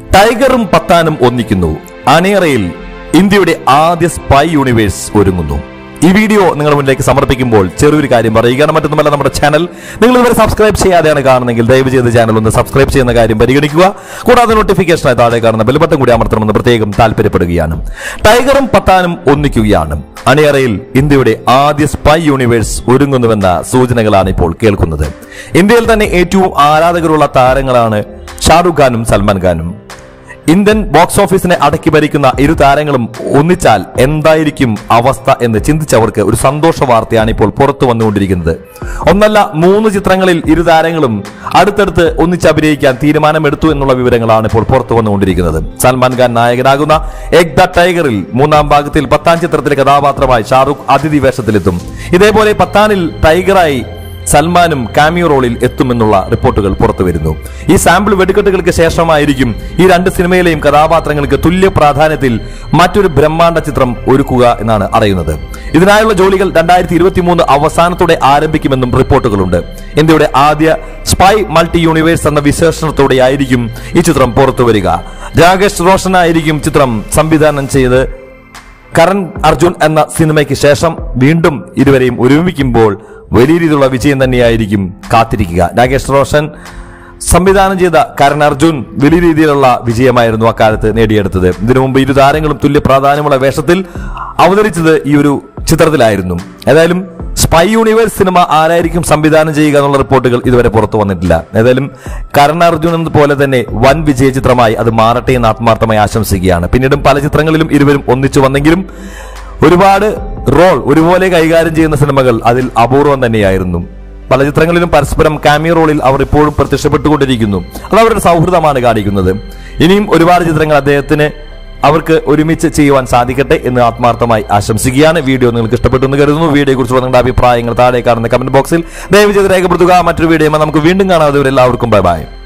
ടൈഗറും പത്താനും ഒന്നിക്കുന്നു അണിയറയിൽ ഇന്ത്യയുടെ ആദ്യ സ്പൈ യൂണിവേഴ്സ് ഒരുങ്ങുന്നു ഈ വീഡിയോ നിങ്ങളുടെ മുന്നിലേക്ക് സമർപ്പിക്കുമ്പോൾ ചെറിയൊരു കാര്യം പറയുക മറ്റൊന്നുമല്ല നമ്മുടെ ചാനൽ നിങ്ങൾ ഇതുവരെ സബ്സ്ക്രൈബ് ചെയ്യാതെയാണ് കാണുന്നെങ്കിൽ ദയവ് ചെയ്ത് ചാനൽ ഒന്ന് സബ്സ്ക്രൈബ് ചെയ്യുന്ന കാര്യം പരിഗണിക്കുക കൂടാതെ നോട്ടിഫിക്കേഷനായി താഴെ കാണുന്ന ബെൽബട്ടൺ കൂടി അമർത്തണമെന്ന് പ്രത്യേകം താല്പര്യപ്പെടുകയാണ് ടൈഗറും പത്താനും ഒന്നിക്കുകയാണ് അണിയറയിൽ ഇന്ത്യയുടെ ആദ്യ സ്പൈ യൂണിവേഴ്സ് ഒരുങ്ങുന്നുവെന്ന സൂചനകളാണ് ഇപ്പോൾ കേൾക്കുന്നത് ഇന്ത്യയിൽ തന്നെ ഏറ്റവും ആരാധകരുള്ള താരങ്ങളാണ് ഷാറുഖ് ഖാനും സൽമാൻ ഖാനും ഇന്ത്യൻ ബോക്സ് ഓഫീസിനെ അടക്കി ഭരിക്കുന്ന ഇരു താരങ്ങളും ഒന്നിച്ചാൽ എന്തായിരിക്കും അവസ്ഥ എന്ന് ചിന്തിച്ചവർക്ക് ഒരു സന്തോഷ വാർത്തയാണ് ഇപ്പോൾ പുറത്തു വന്നുകൊണ്ടിരിക്കുന്നത് ഒന്നല്ല മൂന്ന് ചിത്രങ്ങളിൽ ഇരു താരങ്ങളും അടുത്തടുത്ത് ഒന്നിച്ച് അഭിനയിക്കാൻ തീരുമാനമെടുത്തു എന്നുള്ള വിവരങ്ങളാണ് ഇപ്പോൾ പുറത്തു വന്നുകൊണ്ടിരിക്കുന്നത് സൽമാൻ ഖാൻ നായകനാകുന്ന എഗ് ദ ടൈഗറിൽ മൂന്നാം ഭാഗത്തിൽ പത്താം ചിത്രത്തിലെ കഥാപാത്രമായി ഷാറുഖ് അതിഥി വേഷത്തിലെത്തും ഇതേപോലെ പത്താനിൽ ടൈഗറായി സൽമാനും കാമിയോ റോളിൽ എത്തുമെന്നുള്ള റിപ്പോർട്ടുകൾ പുറത്തു വരുന്നു ഈ സാമ്പിൾ വെടിക്കെട്ടുകൾക്ക് ശേഷമായിരിക്കും ഈ രണ്ട് സിനിമയിലെയും കഥാപാത്രങ്ങൾക്ക് തുല്യ പ്രാധാന്യത്തിൽ മറ്റൊരു ബ്രഹ്മാണ്ഡ ചിത്രം ഒരുക്കുക എന്നാണ് അറിയുന്നത് ഇതിനായുള്ള ജോലികൾ രണ്ടായിരത്തി ഇരുപത്തി മൂന്ന് അവസാനത്തോടെ ആരംഭിക്കുമെന്നും റിപ്പോർട്ടുകളുണ്ട് ഇന്ത്യയുടെ ആദ്യ സ്പൈ മൾട്ടി യൂണിവേഴ്സ് എന്ന വിശേഷണത്തോടെ ആയിരിക്കും ഈ ചിത്രം പുറത്തു വരിക രാകേഷ് റോഷനായിരിക്കും ചിത്രം സംവിധാനം ചെയ്ത് കരൺ അർജുൻ എന്ന സിനിമയ്ക്ക് ശേഷം വീണ്ടും ഇരുവരെയും ഒരുമിക്കുമ്പോൾ വലിയ രീതിയിലുള്ള വിജയം തന്നെയായിരിക്കും കാത്തിരിക്കുക രാകേഷ് റോഷൻ സംവിധാനം ചെയ്ത കരൺ അർജുൻ വലിയ രീതിയിലുള്ള വിജയമായിരുന്നു അക്കാലത്ത് നേടിയെടുത്തത് ഇതിനു മുമ്പ് ഇരു താരങ്ങളും തുല്യ പ്രാധാന്യമുള്ള വേഷത്തിൽ അവതരിച്ചത് ഈ ഒരു ചിത്രത്തിലായിരുന്നു ഏതായാലും സ്പൈ യൂണിവേഴ്സ് സിനിമ ആരായിരിക്കും സംവിധാനം ചെയ്യുക എന്നുള്ള റിപ്പോർട്ടുകൾ ഇതുവരെ പുറത്തു വന്നിട്ടില്ല ഏതായാലും കരൺ അർജുൻ എന്ന പോലെ തന്നെ വൻ വിജയ ചിത്രമായി അത് മാറട്ടെ എന്ന് ആത്മാർത്ഥമായി ആശംസിക്കുകയാണ് പിന്നീടും പല ചിത്രങ്ങളിലും ഇരുവരും ഒന്നിച്ചു വന്നെങ്കിലും ഒരുപാട് റോൾ ഒരുപോലെ കൈകാര്യം ചെയ്യുന്ന സിനിമകൾ അതിൽ അപൂർവം തന്നെയായിരുന്നു പല ചിത്രങ്ങളിലും പരസ്പരം കാമിയോ റോളിൽ അവർ ഇപ്പോഴും പ്രത്യക്ഷപ്പെട്ടുകൊണ്ടിരിക്കുന്നു അത് അവരുടെ സൗഹൃദമാണ് കാണിക്കുന്നത് ഇനിയും ഒരുപാട് ചിത്രങ്ങൾ അദ്ദേഹത്തിന് അവർക്ക് ഒരുമിച്ച് ചെയ്യുവാൻ സാധിക്കട്ടെ എന്ന് ആത്മാർത്ഥമായി ആശംസിക്കുകയാണ് വീഡിയോ നിങ്ങൾക്ക് ഇഷ്ടപ്പെട്ടു എന്ന് കരുതുന്നു വീഡിയോയെ കുറിച്ച് നിങ്ങളുടെ അഭിപ്രായങ്ങൾ താഴെ കാണുന്ന കമന്റ് ബോക്സിൽ ദയവ് ചെയ്ത് രേഖപ്പെടുത്തുക മറ്റൊരു വീഡിയോ നമുക്ക് വീണ്ടും കാണാതെ എല്ലാവർക്കും ബൈ ബൈ